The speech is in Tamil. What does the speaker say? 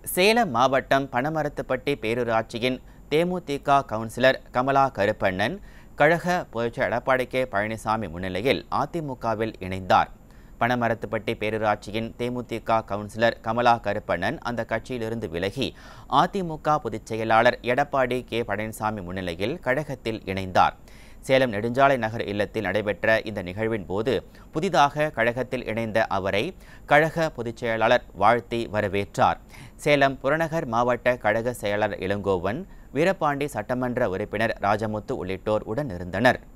சேலம் மாவட்டம் பனமரத்துப்பட்டி பேரூராட்சியின் தேமுதிக கவுன்சிலர் கமலா கருப்பண்ணன் கழக பொதுச்செயலர் எடப்பாடி கே பழனிசாமி முன்னிலையில் அதிமுகவில் இணைந்தார் பனமரத்துப்பட்டி பேரூராட்சியின் தேமுதிக கவுன்சிலர் கமலா கருப்பண்ணன் அந்த கட்சியிலிருந்து விலகி அதிமுக பொதுச் செயலாளர் எடப்பாடி கே பழனிசாமி முன்னிலையில் கழகத்தில் இணைந்தார் சேலம் நெடுஞ்சாலை நகர் இல்லத்தில் நடைபெற்ற இந்த நிகழ்வின் போது புதிதாக கழகத்தில் இணைந்த அவரை கழக பொதுச் செயலாளர் வாழ்த்தி வரவேற்றார் சேலம் புறநகர் மாவட்ட கழக செயலாளர் இளங்கோவன் வீரபாண்டி சட்டமன்ற உறுப்பினர் ராஜமுத்து உள்ளிட்டோர் உடன் இருந்தனர்